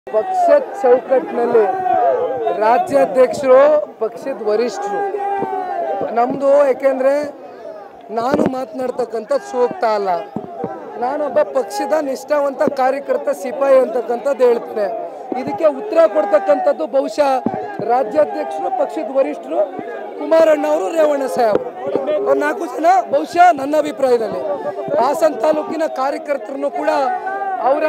ಪಕ್ಷದ ಚೌಕಟ್ಟಿನಲ್ಲಿ ರಾಜ್ಯಾಧ್ಯಕ್ಷರು ಪಕ್ಷದ ವರಿಷ್ಠರು ನಮ್ಮದು ಯಾಕೆಂದರೆ ನಾನು ಮಾತನಾಡ್ತಕ್ಕಂಥದ್ದು ಸೂಕ್ತ ಅಲ್ಲ ನಾನೊಬ್ಬ ಪಕ್ಷದ ನಿಷ್ಠಾವಂತ ಕಾರ್ಯಕರ್ತ ಸಿಪಾಯಿ ಅಂತಕ್ಕಂಥದ್ದು ಹೇಳ್ತೇನೆ ಇದಕ್ಕೆ ಉತ್ತರ ಕೊಡ್ತಕ್ಕಂಥದ್ದು ಬಹುಶಃ ರಾಜ್ಯಾಧ್ಯಕ್ಷರು ಪಕ್ಷದ ವರಿಷ್ಠರು ಕುಮಾರಣ್ಣ ಅವರು ರೇವಣ್ಣ ಸಾಹೇಬರು ಅವ್ರು ನಾಲ್ಕು ಜನ ಬಹುಶಃ ನನ್ನ ಅಭಿಪ್ರಾಯದಲ್ಲಿ ಹಾಸನ ತಾಲೂಕಿನ ಕಾರ್ಯಕರ್ತರನ್ನು ಕೂಡ ಅವರ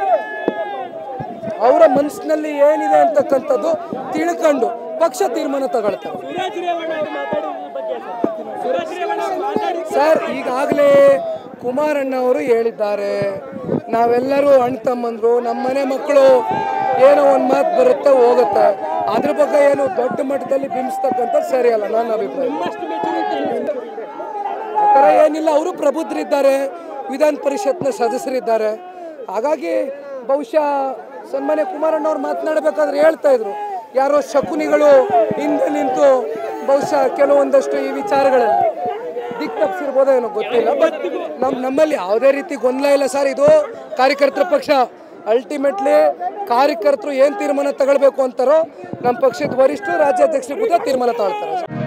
ಅವರ ಮನಸ್ಸಿನಲ್ಲಿ ಏನಿದೆ ಅಂತಕ್ಕಂಥದ್ದು ತಿಳ್ಕೊಂಡು ಪಕ್ಷ ತೀರ್ಮಾನ ತಗೊಳ್ತಾರೆ ಸುರಾಜ್ ರೇವಣ್ಣ ಅವರು ಮಾತಾಡಿದ ಬಗ್ಗೆ ಸರ್ ಸುರಾಜ್ ರೇವಣ್ಣ ಅವರು ಮಾತಾಡಿದ ಸರ್ ಈಗಾಗಲೇ ಕುಮಾರಣ್ಣ ಅವರು ಹೇಳಿದ್ದಾರೆ ನಾವೆಲ್ಲರೂ ಅಣ್ಣ ತಮ್ಮಂದ್ರು ನಮ್ಮ ಮನೆ ಮಕ್ಕಳು ಏನೋ ಒಂದು ಮಾತು ಬರುತ್ತೆ ಹೋಗುತ್ತೆ ಅದ್ರ ಬಗ್ಗೆ ಏನು ದೊಡ್ಡ ಮಟ್ಟದಲ್ಲಿ ಬಿಂಬಿಸ್ತಕ್ಕಂಥದ್ದು ಸರಿಯಲ್ಲ ನನ್ನ ಅಭಿಪ್ರಾಯ ನಿಮ್ಮಷ್ಟು ಮೆಚುರಿಟಿ ಆ ಥರ ಏನಿಲ್ಲ ಅವರು ಪ್ರಬುದ್ಧರಿದ್ದಾರೆ ವಿಧಾನ ಪರಿಷತ್ನ ಸದಸ್ಯರಿದ್ದಾರೆ ಹಾಗಾಗಿ ಬಹುಶಃ ಸನ್ಮಾನ್ಯ ಕುಮಾರಣ್ಣ ಅವ್ರು ಮಾತನಾಡಬೇಕಾದ್ರೆ ಹೇಳ್ತಾ ಇದ್ರು ಯಾರೋ ಶಕುನಿಗಳು ಹಿಂದೆ ನಿಂತು ಬಹುಶಃ ಕೆಲವೊಂದಷ್ಟು ಈ ವಿಚಾರಗಳಲ್ಲಿ ದಿಕ್ ತಪ್ಪಿಸಿರ್ಬೋದೋ ಏನೋ ಗೊತ್ತಿಲ್ಲ ಬಟ್ ನಮ್ಮ ನಮ್ಮಲ್ಲಿ ಯಾವುದೇ ರೀತಿ ಗೊಂದಲ ಇಲ್ಲ ಸರ್ ಇದು ಕಾರ್ಯಕರ್ತರ ಪಕ್ಷ ಅಲ್ಟಿಮೇಟ್ಲಿ ಕಾರ್ಯಕರ್ತರು ಏನು ತೀರ್ಮಾನ ತಗೊಳ್ಬೇಕು ಅಂತಾರೋ ನಮ್ಮ ಪಕ್ಷದ ವರಿಷ್ಠರು ರಾಜ್ಯಾಧ್ಯಕ್ಷರು ಕೂಡ ತೀರ್ಮಾನ ತಗೊಳ್ತಾರೆ